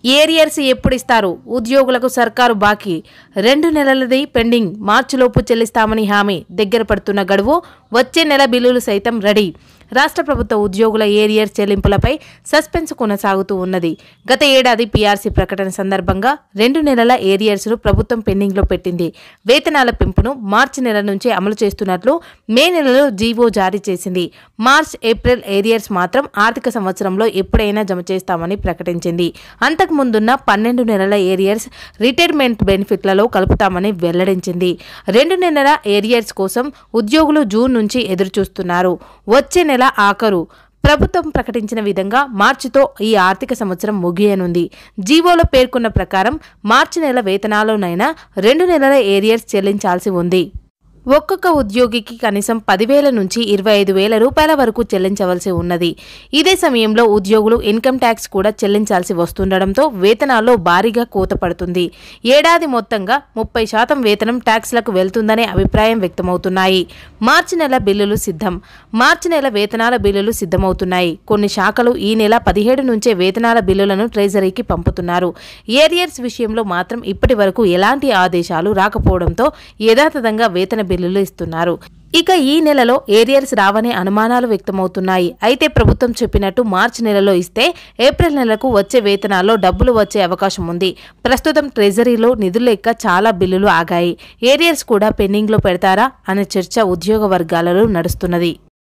arrears ఎప్పుడు ఇస్తారు ఉద్యోగులకు సర్కారు బాకీ రెండు నెలలది పెండింగ్ మార్చిలోపు చెల్లిస్తామని హామీ దగ్గర పడుతున్న గడువు వచ్చే నెల బిల్లులు సైతం రెడీ రాష్ట్ర ప్రభుత్వ ఉద్యోగుల ఏరియర్ చెల్లింపులపై సస్పెన్స్ కొనసాగుతూ ఉన్నది గత ఏడాది పీఆర్సీ ప్రకటన సందర్భంగా రెండు నెలల ఏరియర్స్ను ప్రభుత్వం పెండింగ్లో పెట్టింది వేతనాల పెంపును మార్చి నెల నుంచి అమలు చేస్తున్నట్లు మే నెలలో జీవో జారీ చేసింది మార్చ్ ఏప్రిల్ ఏరియర్స్ మాత్రం ఆర్థిక సంవత్సరంలో ఎప్పుడైనా జమ చేస్తామని ప్రకటించింది అంతకు ముందున్న పన్నెండు నెలల ఏరియర్స్ రిటైర్మెంట్ బెనిఫిట్లలో కలుపుతామని వెల్లడించింది రెండు నెలల ఏరియర్స్ కోసం ఉద్యోగులు జూన్ నుంచి ఎదురుచూస్తున్నారు వచ్చే నెల ఆఖరు ప్రభుత్వం ప్రకటించిన విధంగా మార్చితో ఈ ఆర్థిక సంవత్సరం ముగియనుంది జీవోలో పేర్కొన్న ప్రకారం మార్చి నెల వేతనాల్లోనైనా రెండు నెలల ఏరియర్స్ చెల్లించాల్సి ఉంది ఒక్కొక్క ఉద్యోగికి కనీసం పదివేల నుంచి ఇరవై ఐదు వేల రూపాయల వరకు చెల్లించవలసి ఉన్నది ఇదే సమయంలో ఉద్యోగులు ఇన్కమ్ ట్యాక్స్ కూడా చెల్లించాల్సి వస్తుండడంతో వేతనాల్లో భారీగా కూత పడుతుంది ఏడాది మొత్తంగా ముప్పై శాతం వేతనం ట్యాక్స్లకు వెళ్తుందనే అభిప్రాయం వ్యక్తమవుతున్నాయి మార్చి నెల బిల్లులు సిద్ధం మార్చి నెల వేతనాల బిల్లులు సిద్ధమవుతున్నాయి కొన్ని శాఖలు ఈ నెల పదిహేడు నుంచే వేతనాల బిల్లులను ట్రెజరీకి పంపుతున్నారు ఏరియర్స్ విషయంలో మాత్రం ఇప్పటి వరకు ఎలాంటి ఆదేశాలు రాకపోవడంతో యథాతథంగా వేతన బిల్లులు ఇస్తున్నారు ఇక ఈ నెలలో ఏరియర్స్ రావనే అనుమానాలు వ్యక్తమవుతున్నాయి అయితే ప్రభుత్వం చెప్పినట్టు మార్చి నెలలో ఇస్తే ఏప్రిల్ నెలకు వచ్చే వేతనాల్లో డబ్బులు వచ్చే అవకాశం ఉంది ప్రస్తుతం ట్రెజరీలో నిధులు లెక్క చాలా బిల్లులు ఆగాయి ఏరియర్స్ కూడా పెండింగ్లో పెడతారా అనే చర్చ ఉద్యోగ వర్గాలలో నడుస్తున్నది